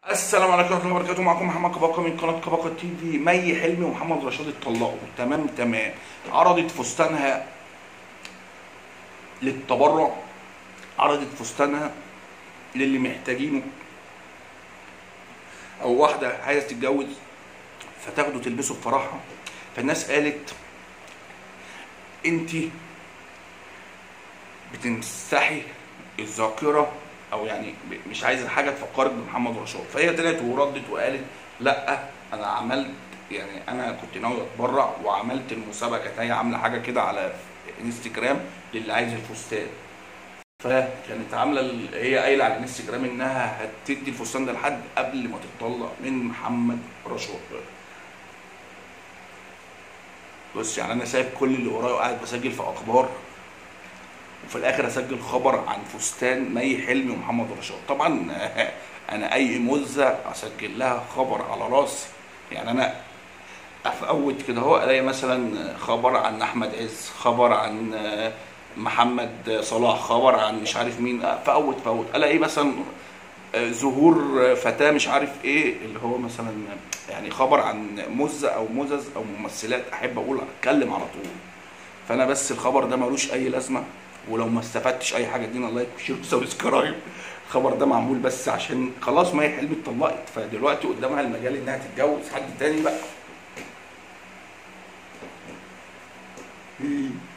السلام عليكم ورحمه الله وبركاته معكم محمد كباقه من قناه كباقه تي في مي حلمي ومحمد رشاد اتطلقوا تمام تمام عرضت فستانها للتبرع عرضت فستانها للي محتاجينه او واحده عايزه تتجوز فتاخده تلبسه في فرحها فالناس قالت انت بتمسحي الذاكره او يعني ب- مش عايزه حاجه تفكرك بمحمد رشاد فهي طلعت وردت وقالت لا انا عملت يعني انا كنت ناوي اتبرع وعملت المسابقه كانت هي عامله حاجه كده على انستجرام للي عايز الفستان فكانت عامله ال- هي قايله على الانستجرام انها هتدي الفستان ده لحد قبل ما تتطلق من محمد رشاد بص يعني انا سايب كل اللي ورايا وقاعد بسجل في اخبار وفي الاخر اسجل خبر عن فستان مي حلمي ومحمد رشاد طبعا انا اي مزه اسجل لها خبر على راسي يعني انا افوت كده اهو الاقي مثلا خبر عن احمد عز خبر عن محمد صلاح خبر عن مش عارف مين فوت فوت الاقي مثلا ظهور فتاه مش عارف ايه اللي هو مثلا يعني خبر عن مزه او مزز او ممثلات احب اقول اتكلم على طول فانا بس الخبر ده ملوش اي لازمه ولو ما استفدتش اي حاجه ادينا لايك وشير وسبسكرايب الخبر ده معمول بس عشان خلاص ما هي حلمي اتطلقت فدلوقتي قدامها المجال انها تتجوز حد تاني بقى